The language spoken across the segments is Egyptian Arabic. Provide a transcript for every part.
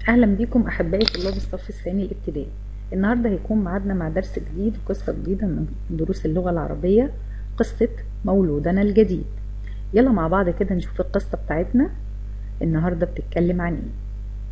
اهلا بيكم احبائي طلاب الصف الثاني الابتدائي النهارده هيكون ميعادنا مع درس جديد وقصه جديده من دروس اللغه العربيه قصه مولودنا الجديد يلا مع بعض كده نشوف القصه بتاعتنا النهارده بتتكلم عن ايه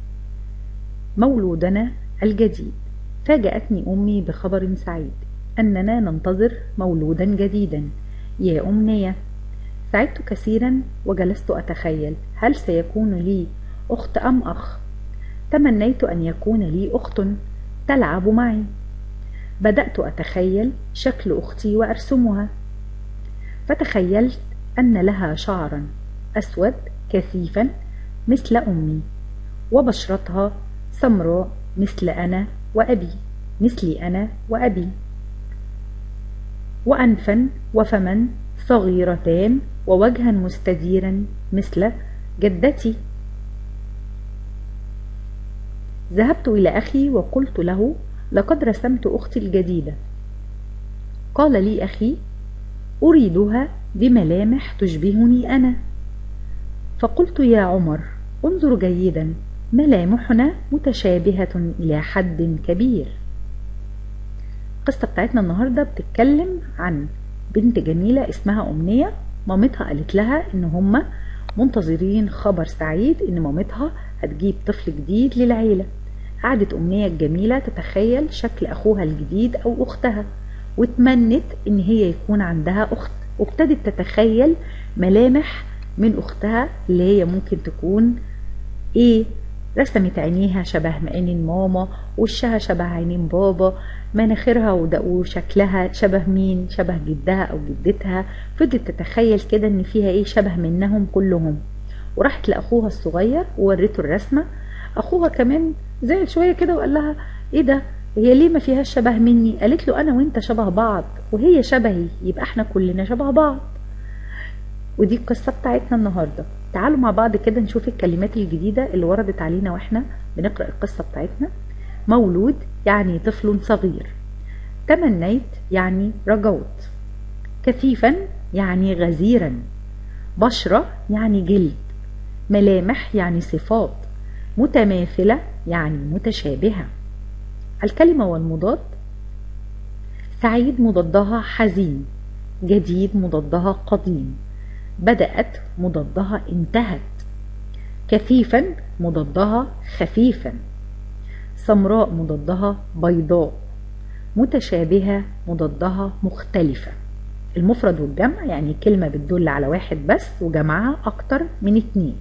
مولودنا الجديد فاجأتني أمي بخبر سعيد أننا ننتظر مولودا جديدا يا أمنية سعدت كثيرا وجلست أتخيل هل سيكون لي أخت أم أخ تمنيت أن يكون لي أخت تلعب معي بدأت أتخيل شكل أختي وأرسمها فتخيلت أن لها شعرا أسود كثيفا مثل أمي وبشرتها سمراء مثل أنا وأبي مثلي أنا وأبي وأنفا وفما صغيرتان ووجها مستديرا مثل جدتي ذهبت إلى أخي وقلت له لقد رسمت أختي الجديدة قال لي أخي أريدها بملامح تشبهني أنا فقلت يا عمر انظر جيدا ملامحنا متشابهة إلى حد كبير القصة بتاعتنا النهاردة بتتكلم عن بنت جميلة اسمها أمنية مامتها قالت لها إن هما منتظرين خبر سعيد إن مامتها هتجيب طفل جديد للعيلة قعدت أمنية الجميلة تتخيل شكل أخوها الجديد أو أختها وتمنت إن هي يكون عندها أخت وابتدت تتخيل ملامح من أختها اللي هي ممكن تكون إيه رسمت عينيها شبه عينين ماما وشها شبه عينين بابا مناخيرها وشكلها شبه مين شبه جدها او جدتها فضلت تتخيل كده ان فيها ايه شبه منهم كلهم وراحت لاخوها الصغير ووريته الرسمه اخوها كمان زعل شويه كده وقال لها ايه ده هي ليه ما فيهاش شبه مني قالت له انا وانت شبه بعض وهي شبهي يبقى احنا كلنا شبه بعض ودي القصه بتاعتنا النهارده تعالوا مع بعض كده نشوف الكلمات الجديدة اللي وردت علينا واحنا بنقرأ القصة بتاعتنا مولود يعني طفل صغير تمنيت يعني رجوت كثيفا يعني غزيرا بشرة يعني جلد ملامح يعني صفات متماثلة يعني متشابهة الكلمة والمضاد سعيد مضادها حزين جديد مضادها قديم بدأت مضادها انتهت كثيفا مضادها خفيفا سمراء مضادها بيضاء متشابهة مضادها مختلفة المفرد والجمع يعني كلمة بتدل على واحد بس وجمعها أكتر من اتنين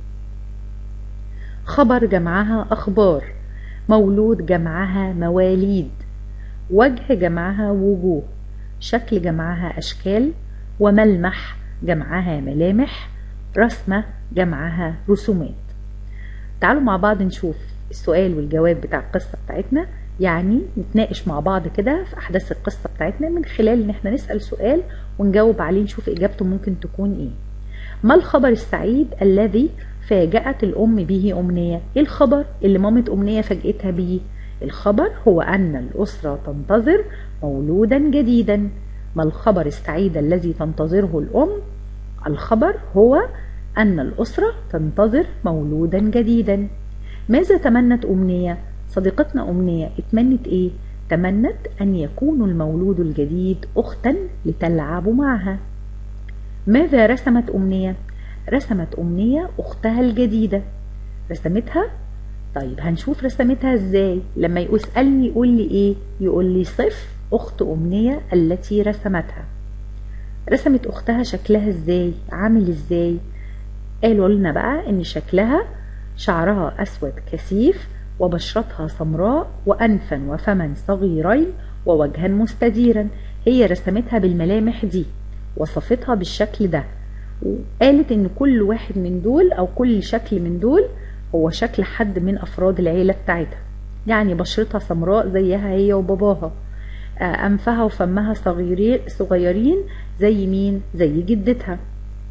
خبر جمعها أخبار مولود جمعها مواليد وجه جمعها وجوه شكل جمعها أشكال وملمح جمعها ملامح رسمة جمعها رسومات تعالوا مع بعض نشوف السؤال والجواب بتاع القصة بتاعتنا يعني نتناقش مع بعض كده في أحداث القصة بتاعتنا من خلال إن احنا نسأل سؤال ونجاوب عليه نشوف إجابته ممكن تكون إيه ما الخبر السعيد الذي فاجأت الأم به أمنية إيه الخبر اللي مامة أمنية فاجئتها بيه الخبر هو أن الأسرة تنتظر مولودا جديدا ما الخبر السعيد الذي تنتظره الأم الخبر هو أن الأسرة تنتظر مولودا جديدا ماذا تمنت أمنية؟ صديقتنا أمنية اتمنت إيه؟ تمنت أن يكون المولود الجديد أختا لتلعب معها ماذا رسمت أمنية؟ رسمت أمنية أختها الجديدة رسمتها؟ طيب هنشوف رسمتها ازاي لما يسألني يقول لي ايه يقول لي صف أخت أمنية التي رسمتها رسمت أختها شكلها ازاي عامل ازاي قالوا لنا بقى ان شكلها شعرها أسود كثيف وبشرتها سمراء وأنفا وفما صغيرين ووجها مستديرا هي رسمتها بالملامح دي وصفتها بالشكل ده وقالت ان كل واحد من دول او كل شكل من دول هو شكل حد من افراد العيله بتاعتها يعني بشرتها سمراء زيها هي وباباها أنفها وفمها صغيرين صغيرين زي مين؟ زي جدتها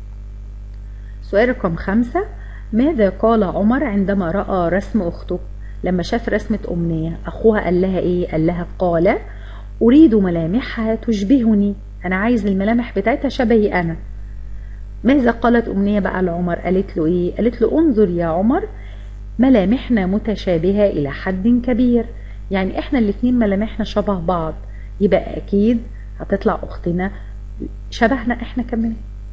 سؤال رقم خمسة ماذا قال عمر عندما رأى رسم أخته؟ لما شاف رسمة أمنية أخوها قال لها إيه؟ قال لها قال أريد ملامحها تشبهني أنا عايز الملامح بتاعتها شبهي أنا ماذا قالت أمنية بقى لعمر؟ قالت له إيه؟ قالت له انظر يا عمر ملامحنا متشابهة إلى حد كبير يعني إحنا الاتنين ملامحنا شبه بعض يبقى أكيد هتطلع أختنا شبهنا إحنا كمان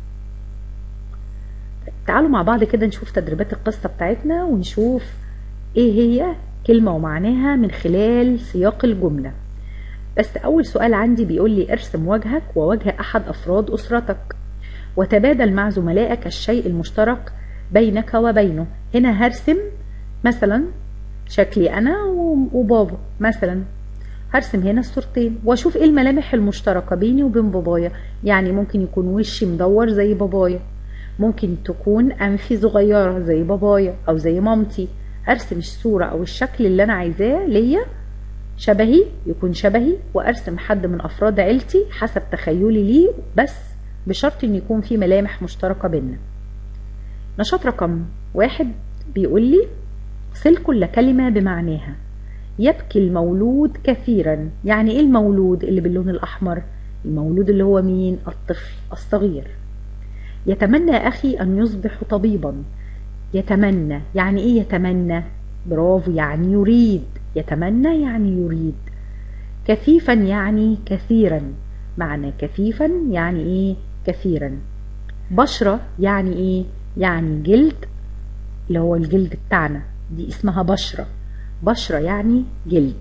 تعالوا مع بعض كده نشوف تدريبات القصة بتاعتنا ونشوف إيه هي كلمة ومعناها من خلال سياق الجملة بس أول سؤال عندي بيقول لي ارسم وجهك ووجه أحد أفراد أسرتك وتبادل مع زملائك الشيء المشترك بينك وبينه هنا هرسم مثلا شكلي أنا وبابا مثلا هرسم هنا الصورتين واشوف ايه الملامح المشتركة بيني وبين بابايا يعني ممكن يكون وشي مدور زي بابايا ممكن تكون أنفي صغيرة زي بابايا أو زي مامتي أرسم الصورة أو الشكل اللي أنا عايزاه ليا شبهي يكون شبهي وأرسم حد من أفراد عيلتي حسب تخيلي ليه بس بشرط إن يكون في ملامح مشتركة بينا نشاط رقم واحد بيقول لي صل كل كلمة بمعناها يبكي المولود كثيرا يعني ايه المولود اللي باللون الأحمر المولود اللي هو مين الطفل الصغير يتمنى أخي أن يصبح طبيبا يتمنى يعني إيه يتمنى برافو يعني يريد يتمنى يعني يريد كثيفا يعني كثيرا معنى كثيفا يعني إيه كثيرا بشرة يعني إيه يعني جلد اللي هو الجلد بتاعنا دي اسمها بشرة بشرة يعني جلد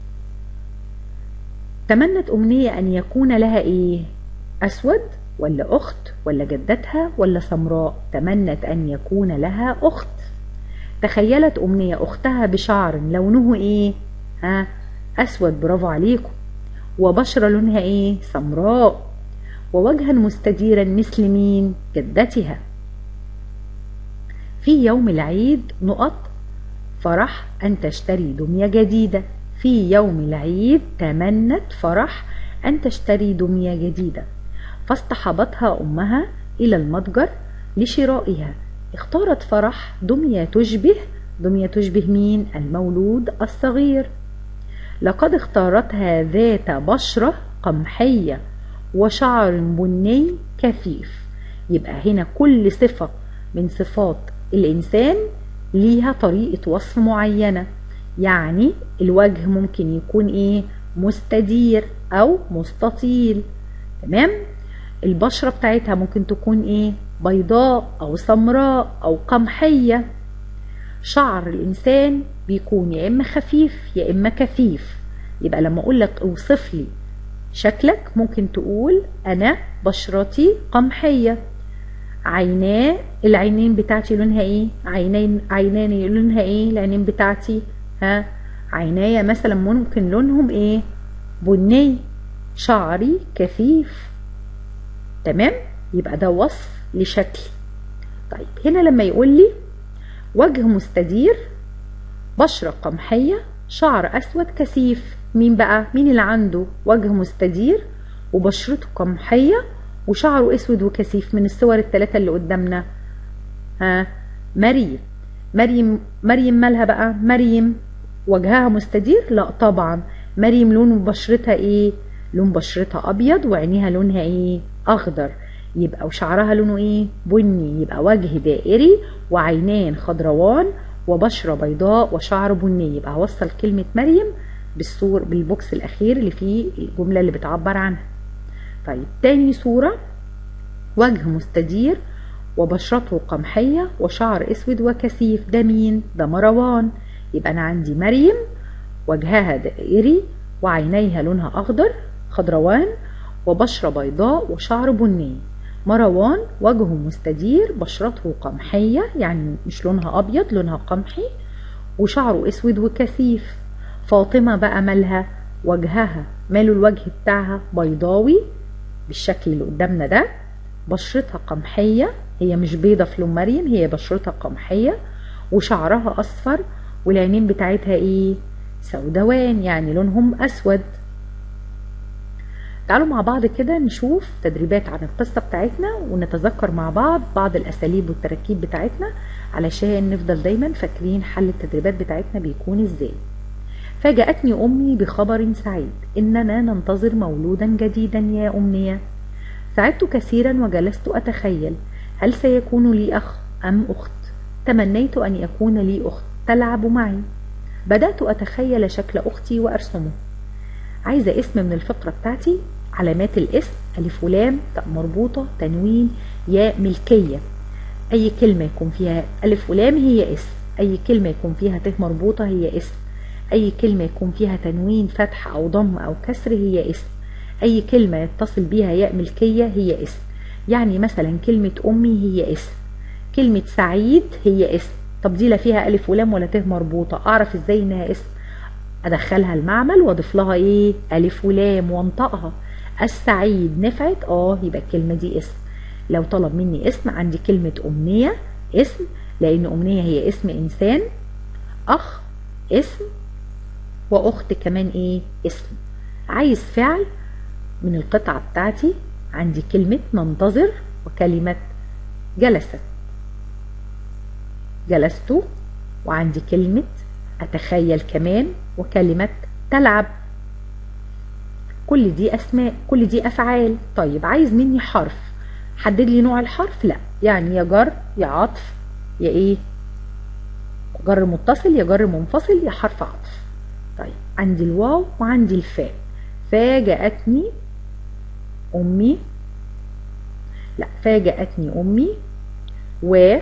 تمنت أمنية أن يكون لها إيه أسود ولا أخت ولا جدتها ولا سمراء تمنت أن يكون لها أخت تخيلت أمنية أختها بشعر لونه إيه ها أسود برافو عليكم وبشرة لونها إيه سمراء ووجها مستديرا مثل مين جدتها في يوم العيد نقط فرح أن تشتري دمية جديدة في يوم العيد تمنت فرح أن تشتري دمية جديدة فاصطحبتها أمها إلى المتجر لشرائها اختارت فرح دمية تشبه دمية تشبه مين المولود الصغير لقد اختارتها ذات بشرة قمحية وشعر بني كثيف يبقى هنا كل صفة من صفات الإنسان ليها طريقة وصف معينة يعني الوجه ممكن يكون إيه مستدير أو مستطيل تمام البشرة بتاعتها ممكن تكون ايه بيضاء او سمراء او قمحية شعر الانسان بيكون يا اما خفيف يا اما كثيف يبقى لما اقول لك اوصف لي شكلك ممكن تقول انا بشرتي قمحية عيناه العينين بتاعتي لونها ايه عينين عيناني لونها ايه العينين بتاعتي ها عينايا مثلا ممكن لونهم ايه بني شعري كثيف تمام يبقى ده وصف لشكل طيب هنا لما يقول لي وجه مستدير بشرة قمحية شعر أسود كثيف مين بقى مين اللي عنده وجه مستدير وبشرته قمحية وشعره أسود وكثيف من الصور الثلاثة اللي قدامنا ها مريم مريم مريم مالها بقى مريم وجهها مستدير لا طبعا مريم لون بشرتها ايه لون بشرتها ابيض وعينيها لونها ايه اخضر يبقى وشعرها لونه ايه بني يبقى وجه دائري وعينان خضروان وبشرة بيضاء وشعر بني يبقى هوصل كلمة مريم بالصور بالبوكس الأخير اللي فيه الجملة اللي بتعبر عنها طيب تاني صورة وجه مستدير وبشرته قمحية وشعر اسود وكثيف ده مين ده مروان يبقى أنا عندي مريم وجهها دائري وعينيها لونها أخضر خضروان وبشرة بيضاء وشعر بني مروان وجهه مستدير بشرته قمحية يعني مش لونها أبيض لونها قمحي وشعره أسود وكثيف فاطمة بقى مالها وجهها ماله الوجه بتاعها بيضاوي بالشكل اللي قدامنا ده بشرتها قمحية هي مش بيضة في لون مريم هي بشرتها قمحية وشعرها أصفر والعينين بتاعتها إيه سوداوان يعني لونهم أسود تعالوا مع بعض كده نشوف تدريبات عن القصة بتاعتنا ونتذكر مع بعض بعض الأساليب والتراكيب بتاعتنا علشان نفضل دايما فاكرين حل التدريبات بتاعتنا بيكون ازاي فاجأتني أمي بخبر سعيد إننا ننتظر مولودا جديدا يا أمنية سعدت كثيرا وجلست أتخيل هل سيكون لي أخ أم أخت تمنيت أن يكون لي أخت تلعب معي بدأت أتخيل شكل أختي وأرسمه عايزة اسم من الفقرة بتاعتي علامات الاسم ألف ولام تاء مربوطة تنوين ياء ملكية أي كلمة يكون فيها ألف ولام هي اسم أي كلمة يكون فيها ت مربوطة هي اسم أي كلمة يكون فيها تنوين فتح أو ضم أو كسر هي اسم أي كلمة يتصل بيها ياء ملكية هي اسم يعني مثلا كلمة أمي هي اسم كلمة سعيد هي اسم طب دي لا فيها ألف ولام ولا ت مربوطة أعرف إزاي إنها اسم أدخلها المعمل وأضيف لها إيه ألف ولام وانطقها السعيد نفعت اه يبقى الكلمة دي اسم لو طلب مني اسم عندي كلمة أمنية اسم لأن أمنية هي اسم إنسان أخ اسم وأخت كمان إيه اسم عايز فعل من القطعة بتاعتي عندي كلمة ننتظر وكلمة جلست جلست وعندي كلمة أتخيل كمان وكلمة تلعب كل دي أسماء كل دي أفعال طيب عايز مني حرف حدد لي نوع الحرف لا يعني يا جر يا عطف يا ايه جر متصل يا جر منفصل يا حرف عطف طيب عندي الواو وعندي الفاء فاجأتني أمي لا فاجأتني أمي و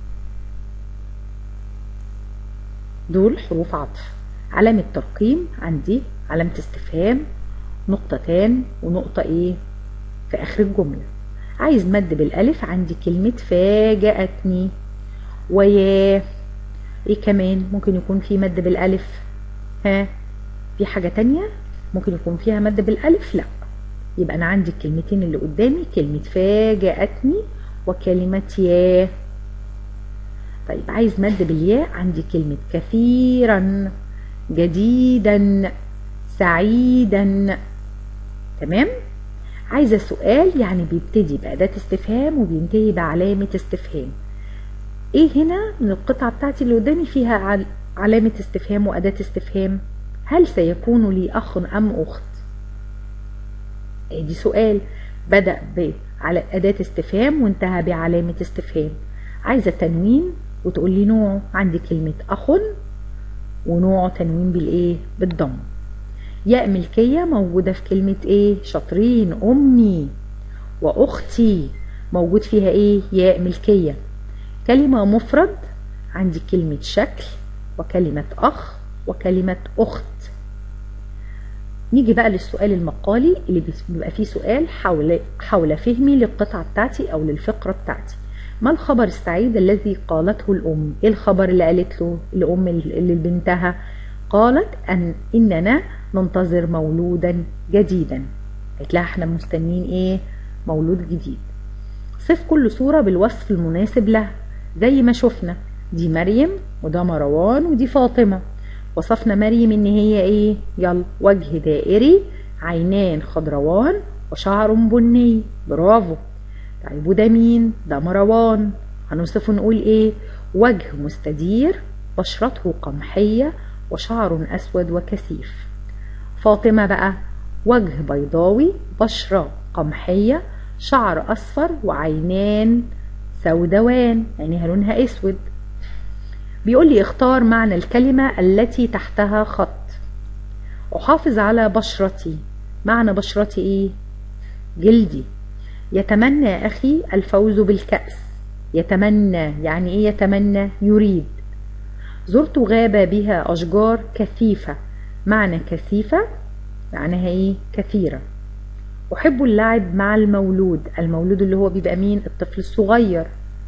دول حروف عطف علامة ترقيم عندي علامة استفهام نقطتان ونقطة ايه في آخر الجملة عايز مد بالألف عندي كلمة فاجأتني ويا ايه كمان ممكن يكون في مد بالألف ها في حاجة تانية ممكن يكون فيها مد بالألف لا يبقى أنا عندي الكلمتين اللي قدامي كلمة فاجأتني وكلمة يا طيب عايز مد بالياء عندي كلمة كثيرا جديدا سعيدا تمام عايزة سؤال يعني بيبتدي بأداة استفهام وبينتهي بعلامة استفهام ايه هنا من القطعة بتاعتي اللي قدامي فيها علامة استفهام وأداة استفهام هل سيكون لي أخ أم أخت دي سؤال بدأ على أداة استفهام وانتهى بعلامة استفهام عايزة تنوين وتقول لي نوعه عندي كلمة أخ ونوعه تنوين بالإيه بالضم ياء ملكية موجودة في كلمة إيه شاطرين أمي وأختي موجود فيها إيه ياء ملكية كلمة مفرد عندي كلمة شكل وكلمة أخ وكلمة أخت نيجي بقى للسؤال المقالي اللي بيبقى فيه سؤال حول حول فهمي للقطعة بتاعتي أو للفقرة بتاعتي ما الخبر السعيد الذي قالته الأم إيه الخبر اللي قالت له الأم اللي لبنتها قالت أن إننا ننتظر مولودا جديدا قالت لها احنا مستنيين ايه مولود جديد صف كل صورة بالوصف المناسب لها زي ما شفنا دي مريم وده مروان ودي فاطمة وصفنا مريم ان هي ايه يلا وجه دائري عينان خضروان وشعر بني برافو طيب وده مين ده مروان هنوصفه نقول ايه وجه مستدير بشرته قمحية وشعر أسود وكثيف فاطمة بقى وجه بيضاوي بشرة قمحية شعر أصفر وعينان سودوان عينيها لونها أسود بيقول لي اختار معنى الكلمة التي تحتها خط أحافظ على بشرتي معنى بشرتي إيه؟ جلدي يتمنى أخي الفوز بالكأس يتمنى يعني إيه يتمنى يريد زرت غابة بها أشجار كثيفة معنى كثيفة معناها إيه كثيرة أحب اللعب مع المولود المولود اللي هو بيبقى مين الطفل الصغير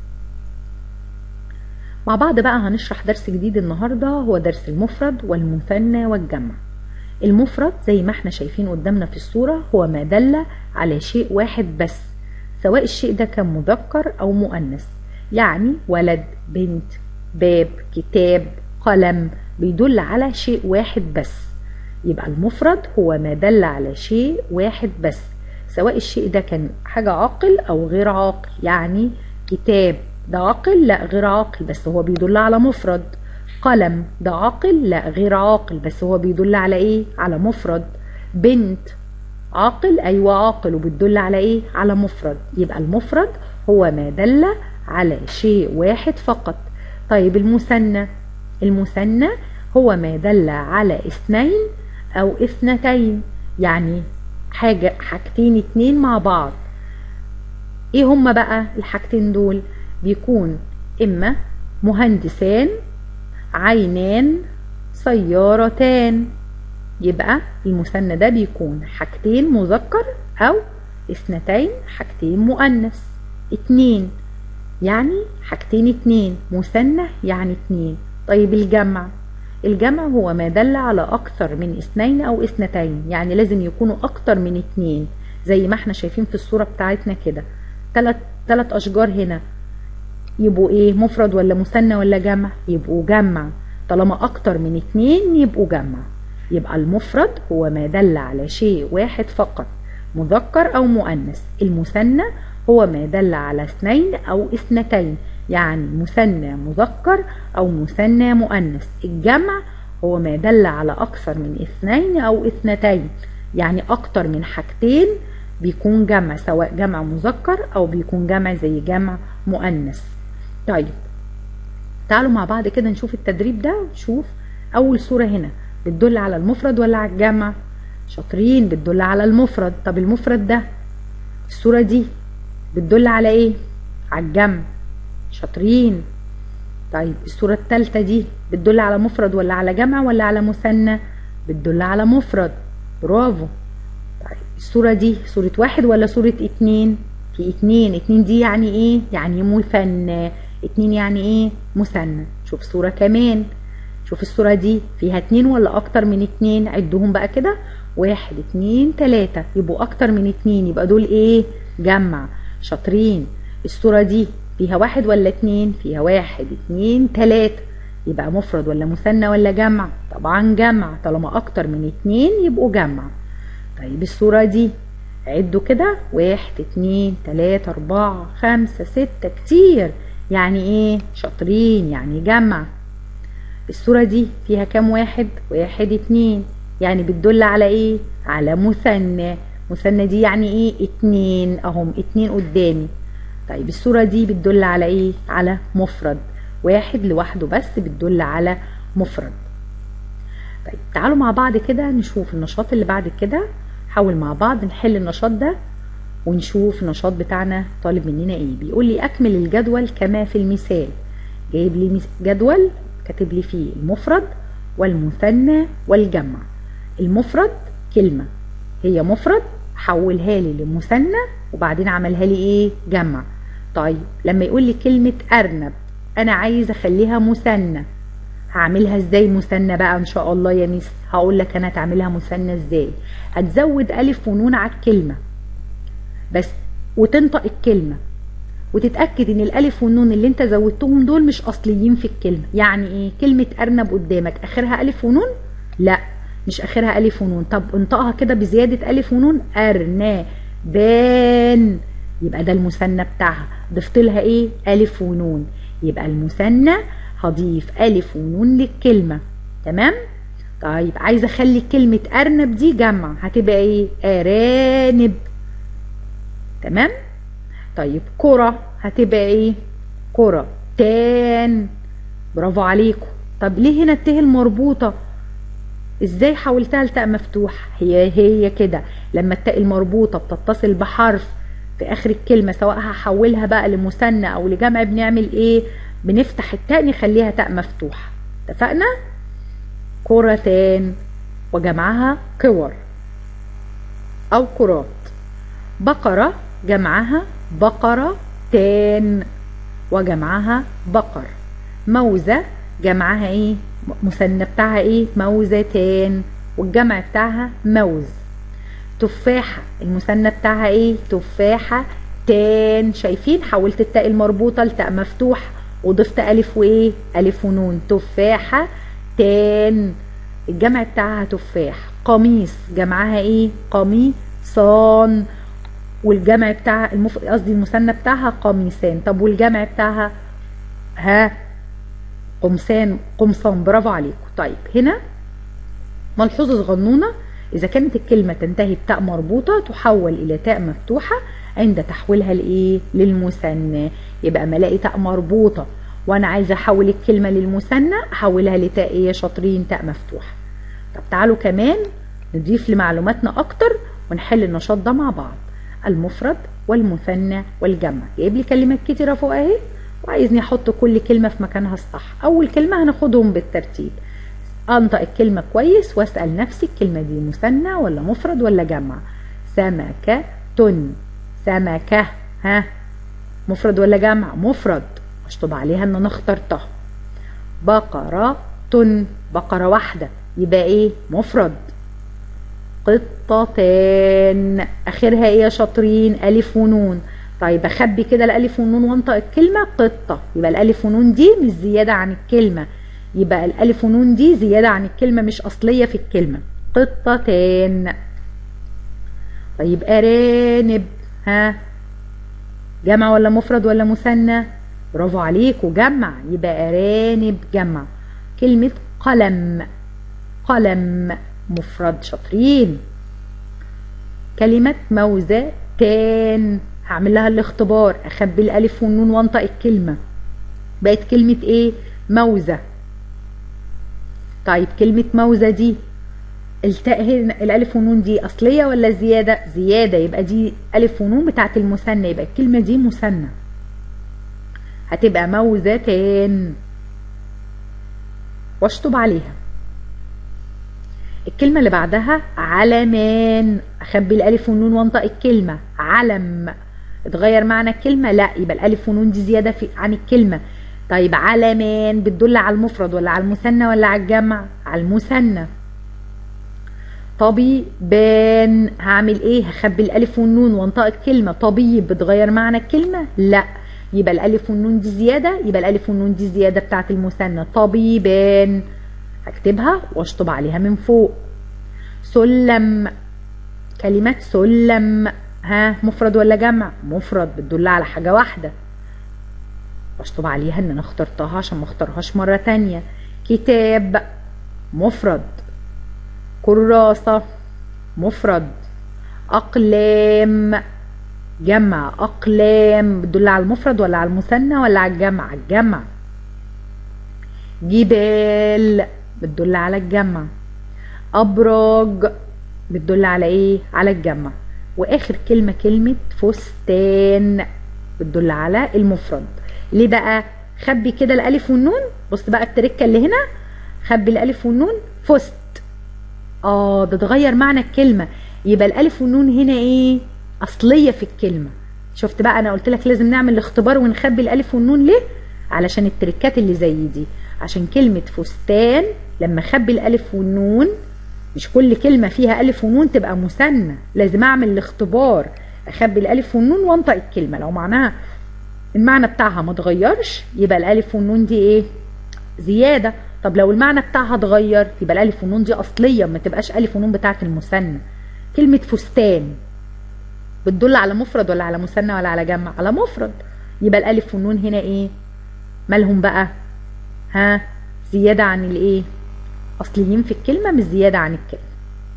مع بعض بقى هنشرح درس جديد النهاردة هو درس المفرد والمثنى والجمع المفرد زي ما احنا شايفين قدامنا في الصورة هو ما دل على شيء واحد بس سواء الشيء ده كان مذكر أو مؤنث يعني ولد بنت باب كتاب قلم بيدل على شيء واحد بس يبقى المفرد هو ما دل على شيء واحد بس سواء الشيء ده كان حاجة عاقل أو غير عاقل يعني كتاب ده عاقل لا غير عاقل بس هو بيدل على مفرد قلم ده عاقل لا غير عاقل بس هو بيدل على ايه على مفرد بنت عاقل ايوه عاقل وبتدل على ايه على مفرد يبقى المفرد هو ما دل على شيء واحد فقط طيب المثنى المثنى هو ما دل على اثنين او اثنتين يعني حاجة حاجتين اتنين مع بعض ايه هما بقى الحاجتين دول بيكون اما مهندسان عينان سيارتان يبقى المثنى ده بيكون حاجتين مذكر او اثنتين حاجتين مؤنث اتنين يعني حاجتين اتنين مثنى يعني اتنين طيب الجمع الجمع هو ما دل على اكثر من اثنين او اثنتين يعني لازم يكونوا اكتر من اتنين زي ما احنا شايفين في الصورة بتاعتنا كده تلات, تلات اشجار هنا يبقوا ايه مفرد ولا مثنى ولا جمع يبقوا جمع طالما اكتر من اتنين يبقوا جمع يبقى المفرد هو ما دل على شيء واحد فقط مذكر او مؤنث المثنى هو ما دل على اثنين او اثنتين يعني مثنى مذكر او مثنى مؤنث الجمع هو ما دل على اكثر من اثنين او اثنتين يعني اكتر من حاجتين بيكون جمع سواء جمع مذكر او بيكون جمع زي جمع مؤنث طيب تعالوا مع بعض كده نشوف التدريب ده ونشوف اول صورة هنا بتدل على المفرد ولا على الجمع شاطرين بتدل على المفرد طب المفرد ده الصورة دي بتدل على ايه على الجمع شاطرين طيب الصورة التالتة دي بتدل على مفرد ولا على جمع ولا على مثنى بتدل على مفرد برافو طيب الصورة دي صورة واحد ولا صورة اتنين في اتنين اتنين دي يعني ايه يعني مثنى اتنين يعني ايه مثنى شوف صورة كمان شوف الصورة دي فيها اتنين ولا اكتر من اتنين عدهم بقى كده واحد اتنين تلاتة يبقوا اكتر من اتنين يبقى دول ايه جمع شاطرين الصورة دي فيها واحد ولا اتنين فيها واحد اتنين تلاتة يبقى مفرد ولا مثنى ولا جمع طبعا جمع طالما اكتر من اتنين يبقوا جمع طيب الصورة دي عدوا كده واحد اتنين تلاتة اربعة خمسة ستة كتير يعني ايه شاطرين يعني جمع الصورة دي فيها كام واحد واحد اتنين يعني بتدل على ايه على مثنى مثنى دي يعني ايه اتنين اهم اتنين قدامي طيب الصورة دي بتدل على ايه على مفرد واحد لوحده بس بتدل على مفرد طيب تعالوا مع بعض كده نشوف النشاط اللي بعد كده حاول مع بعض نحل النشاط ده ونشوف النشاط بتاعنا طالب مننا ايه بيقول لي اكمل الجدول كما في المثال جايب لي جدول كاتب لي فيه المفرد والمثنى والجمع المفرد كلمة هي مفرد حولها لي لمثنى وبعدين عملها لي ايه جمع طيب لما يقول لي كلمة أرنب أنا عايز أخليها مثنى هعملها ازاي مثنى بقى ان شاء الله يا ميس هقول لك انا هتعملها مثنى ازاي هتزود الف ونون على الكلمه بس وتنطق الكلمه وتتاكد ان الالف والنون اللي انت زودتهم دول مش اصليين في الكلمه يعني ايه كلمه ارنب قدامك اخرها الف ونون لا مش اخرها الف ونون طب انطقها كده بزياده الف ونون ارنبان يبقى ده المثنى بتاعها ضفت لها ايه الف ونون يبقى المثنى هضيف ألف ونون للكلمة تمام طيب عايزة أخلي كلمة أرنب دي جمع هتبقى إيه أرانب تمام طيب كرة هتبقى إيه كرة تان برافو عليكم طب ليه هنا الته المربوطة ازاي حولتها لتاء مفتوح هي هي كده لما التاء المربوطة بتتصل بحرف في اخر الكلمة سواء هحولها بقى لمثنى او لجمع بنعمل ايه بنفتح التاء نخليها تاء مفتوحة اتفقنا كرتان وجمعها كور أو كرات بقرة جمعها بقرة تان وجمعها بقر موزة جمعها ايه مثنى بتاعها ايه موزتان والجمع بتاعها موز تفاحة المثنى بتاعها ايه تفاحة تان شايفين حولت التاء المربوطة لتاء مفتوحة وضفت ألف وإيه ألف ونون تفاحة تان الجمع بتاعها تفاح قميص جمعها إيه قميصان والجمع بتاعها المف... قصدي المثنى بتاعها قميصان طب والجمع بتاعها ها قمصان قمصان برافو عليكم طيب هنا ملحوظة صغنونة إذا كانت الكلمة تنتهي بتاء مربوطة تحول إلى تاء مفتوحة عند تحويلها لإيه؟ للمثنى يبقى ما الاقي تاء مربوطة وانا عايزه احول الكلمه للمثنى احولها لتاء ايه شاطرين تاء مفتوحه طب تعالوا كمان نضيف لمعلوماتنا اكتر ونحل النشاط ده مع بعض المفرد والمثنى والجمع جايب لي كلمات كتيره فوق اهي وعايزني احط كل كلمه في مكانها الصح اول كلمه هناخدهم بالترتيب انطق الكلمه كويس واسال نفسي الكلمه دي مثنى ولا مفرد ولا جمع سمكه سمكه ها مفرد ولا جمع مفرد اشطب عليها ان انا اخترتها بقرة بقرة واحدة يبقى ايه مفرد قطتان اخرها ايه يا شاطرين الف ونون طيب اخبي كده الالف والنون وانطق الكلمة قطة يبقى الالف ونون دي مش زيادة عن الكلمة يبقى الالف ونون دي زيادة عن الكلمة مش اصلية في الكلمة قطتان طيب ارانب ها جمع ولا مفرد ولا مثنى برافو عليك وجمع يبقى أرانب جمع كلمة قلم قلم مفرد شاطرين كلمة موزة تان هعمل لها الاختبار اخبي الالف والنون وانطق الكلمة بقت كلمة ايه موزة طيب كلمة موزة دي التاء هنا الالف والنون دي اصليه ولا زياده زياده يبقى دي الف ونون بتاعت المثنى يبقى الكلمه دي مثنى هتبقى موزتان واشطب عليها الكلمه اللي بعدها علمان اخبي الالف والنون وانطق الكلمه علم اتغير معنى الكلمه لا يبقى الالف والنون دي زياده في عن الكلمه طيب علمان بتدل على المفرد ولا على المثنى ولا على الجمع على المثنى طبيبان هعمل ايه هخبي الالف والنون وانطق الكلمه طبيب بتغير معنى الكلمه لا يبقى الالف والنون دي زياده يبقى الالف والنون دي زياده بتاعه المثنى طبيبان هكتبها واشطب عليها من فوق سلم كلمة سلم ها مفرد ولا جمع مفرد بتدل على حاجة واحدة بشطب عليها ان انا اخترتها عشان ما اختارهاش مرة تانية كتاب مفرد كراسة مفرد أقلام جمع أقلام بتدل على المفرد ولا على المثنى ولا على الجمع الجمع جبال بتدل على الجمع أبراج بتدل على إيه؟ على الجمع وآخر كلمة كلمة فستان بتدل على المفرد ليه بقى؟ خبي كده الألف والنون بص بقى التركة اللي هنا خبي الألف والنون فست اه ده اتغير معنى الكلمة يبقى الألف والنون هنا ايه أصلية في الكلمة شفت بقى أنا قلت لك لازم نعمل الاختبار ونخبي الألف والنون ليه علشان التركات اللي زي دي عشان كلمة فستان لما اخبي الألف والنون مش كل كلمة فيها ألف ونون تبقى مثنى لازم أعمل الاختبار أخبي الألف والنون وانطق الكلمة لو معناها المعنى بتاعها ما اتغيرش يبقى الألف والنون دي إيه زيادة طب لو المعنى بتاعها اتغير يبقى الالف والنون دي اصليه ما تبقاش الف ونون بتاعه المثنى كلمه فستان بتدل على مفرد ولا على مثنى ولا على جمع على مفرد يبقى الالف والنون هنا ايه مالهم بقى ها زياده عن الايه اصليين في الكلمه مش زياده عن الكلمه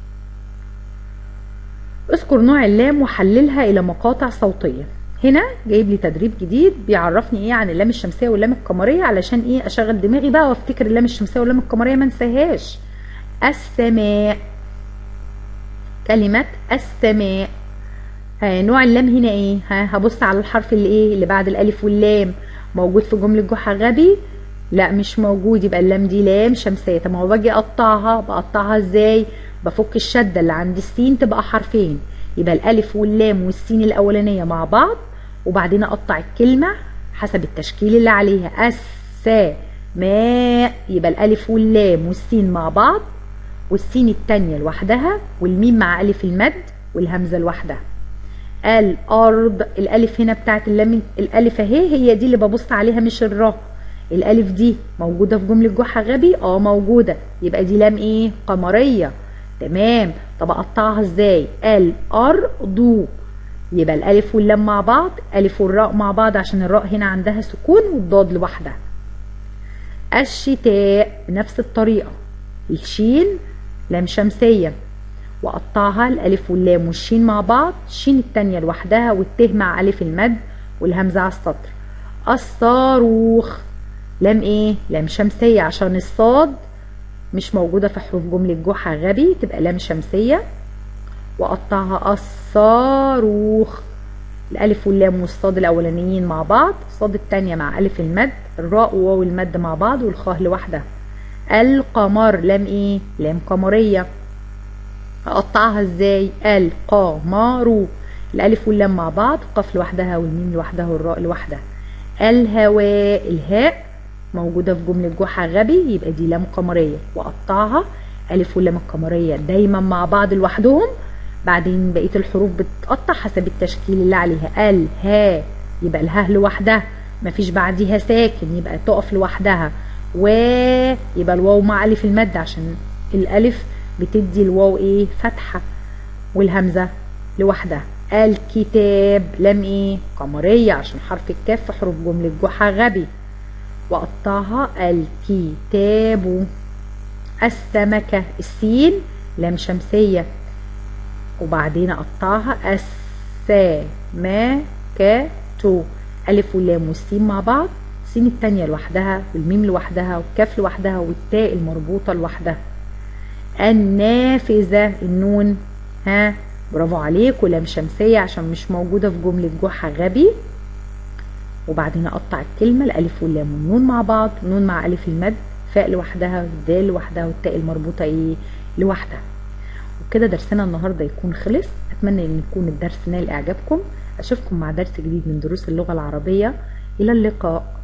اذكر نوع اللام وحللها الى مقاطع صوتيه هنا جايب لي تدريب جديد بيعرفني ايه عن اللام الشمسيه واللام القمريه علشان ايه اشغل دماغي بقى وافتكر اللام الشمسيه واللام القمريه ما انساهاش السماء كلمه السماء ها نوع اللام هنا ايه ها هبص على الحرف اللي ايه اللي بعد الالف واللام موجود في جمله جحا غبي لا مش موجود يبقى اللام دي لام شمسيه طب ما هو باجي اقطعها بقطعها ازاي بفك الشده اللي عند السين تبقى حرفين يبقى الالف واللام والسين الاولانيه مع بعض وبعدين اقطع الكلمه حسب التشكيل اللي عليها الس ماء يبقى الالف واللام والسين مع بعض والسين التانية لوحدها والميم مع الف المد والهمزه لوحدها الارض الالف هنا بتاعت اللام الالف اهي هي دي اللي ببص عليها مش الراء الالف دي موجوده في جمله جحا غبي اه موجوده يبقى دي لام ايه قمريه تمام طب اقطعها ازاي الارض يبقى الالف واللام مع بعض الف والراء مع بعض عشان الراء هنا عندها سكون والضاد لوحدها الشتاء بنفس الطريقه الشين لام شمسيه واقطعها الالف واللام والشين مع بعض الشين التانية لوحدها والته مع الف المد والهمزه على السطر الصاروخ لام ايه لام شمسية عشان الصاد مش موجودة في حروف جملة جحا غبي تبقى لام شمسية وأقطعها الصاروخ الألف واللام والصاد الأولانيين مع بعض الصاد التانية مع ألف المد الراء وواو المد مع بعض والخاء لوحدها القمر لام ايه لام قمرية أقطعها ازاي القمر الألف واللام مع بعض القاف لوحدها والميم لوحدها والراء لوحدها الهواء الهاء موجودة في جملة جحا غبي يبقى دي لام قمرية وأقطعها ألف واللام القمرية دايما مع بعض لوحدهم بعدين بقية الحروف بتتقطع حسب التشكيل اللي عليها ال ها يبقى الها لوحدها مفيش بعديها ساكن يبقى تقف لوحدها و يبقى الواو مع ألف المد عشان الألف بتدي الواو ايه فتحة والهمزة لوحدها الكتاب لم ايه قمرية عشان حرف الكاف في حروف جملة جحا غبي وقطعها الكتاب السمكة السين لام شمسية وبعدين اقطعها السمكة ألف واللام والسين مع بعض السين التانية لوحدها والميم لوحدها والكاف لوحدها والتاء المربوطة لوحدها النافذة النون ها برافو عليك ولام شمسية عشان مش موجودة في جملة جحا غبي وبعدين اقطع الكلمة الالف واللام والنون مع بعض نون مع الف المد فاء لوحدها والدال لوحدها والتاء المربوطة ايه لوحدها وكده درسنا النهاردة يكون خلص اتمنى ان يكون الدرس نال اعجابكم اشوفكم مع درس جديد من دروس اللغة العربية الى اللقاء